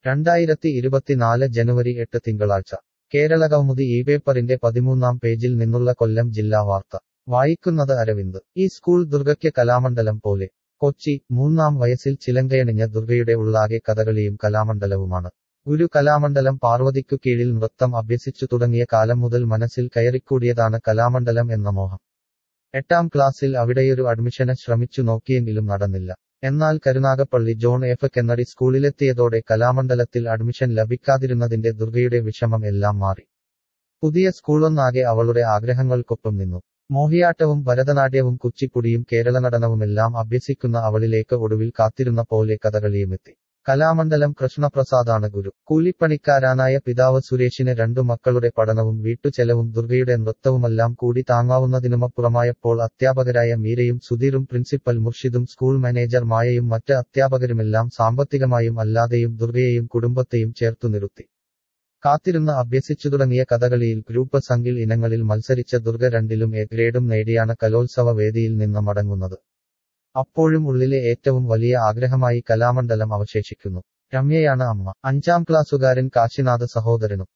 രണ്ടായിരത്തി ഇരുപത്തിനാല് ജനുവരി എട്ട് തിങ്കളാഴ്ച കേരളകൗമുദി ഈ പേപ്പറിന്റെ പതിമൂന്നാം പേജിൽ നിന്നുള്ള കൊല്ലം ജില്ലാ വാർത്ത വായിക്കുന്നത് അരവിന്ദ് ഈ സ്കൂൾ ദുർഗയ്ക്ക് കലാമണ്ഡലം പോലെ കൊച്ചി മൂന്നാം വയസ്സിൽ ചിലങ്കയണിഞ്ഞ ദുർഗയുടെ ഉള്ളാകെ കഥകളിയും കലാമണ്ഡലവുമാണ് ഗുരു കലാമണ്ഡലം പാർവതിക്കു കീഴിൽ നൃത്തം അഭ്യസിച്ചു തുടങ്ങിയ കാലം മുതൽ മനസ്സിൽ കയറിക്കൂടിയതാണ് കലാമണ്ഡലം എന്ന മോഹം എട്ടാം ക്ലാസ്സിൽ അവിടെയൊരു അഡ്മിഷന് ശ്രമിച്ചു നോക്കിയെങ്കിലും നടന്നില്ല എന്നാൽ കരുനാഗപ്പള്ളി ജോൺ എഫ് കെന്നഡി സ്കൂളിലെത്തിയതോടെ കലാമണ്ഡലത്തിൽ അഡ്മിഷൻ ലഭിക്കാതിരുന്നതിന്റെ ദുർഗയുടെ വിഷമം എല്ലാം മാറി പുതിയ സ്കൂളൊന്നാകെ അവളുടെ ആഗ്രഹങ്ങൾക്കൊപ്പം നിന്നു മോഹിയാട്ടവും ഭരതനാട്യവും കുച്ചിപ്പുടിയും കേരളനടനവുമെല്ലാം അഭ്യസിക്കുന്ന അവളിലേക്ക് ഒടുവിൽ കാത്തിരുന്ന പോലെ കഥകളിയുമെത്തി കലാമണ്ഡലം കൃഷ്ണപ്രസാദാണ് ഗുരു കൂലിപ്പണിക്കാരാനായ പിതാവ് സുരേഷിന് രണ്ടു മക്കളുടെ പഠനവും വീട്ടുചെലവും ദുർഗയുടെ നൃത്തവുമെല്ലാം കൂടി താങ്ങാവുന്നതിനുമപ്പുറമായപ്പോൾ അധ്യാപകരായ മീരയും സുധീറും പ്രിൻസിപ്പൽ മുർഷിദും സ്കൂൾ മാനേജർ മായയും മറ്റ് അധ്യാപകരുമെല്ലാം സാമ്പത്തികമായും അല്ലാതെയും ദുർഗയെയും കുടുംബത്തെയും ചേർത്തു നിർത്തി കാത്തിരുന്ന് അഭ്യസിച്ചു തുടങ്ങിയ കഥകളിയിൽ ഗ്രൂപ്പ് സംഘിൽ ഇനങ്ങളിൽ മത്സരിച്ച ദുർഗ രണ്ടിലും എ ഗ്രേഡും നേടിയാണ് കലോത്സവ വേദിയിൽ നിന്ന് മടങ്ങുന്നത് അപ്പോഴും ഉള്ളിലെ ഏറ്റവും വലിയ ആഗ്രഹമായി കലാമണ്ഡലം അവശേഷിക്കുന്നു രമ്യയാണ് അമ്മ അഞ്ചാം ക്ലാസ്സുകാരൻ കാശിനാഥ് സഹോദരനും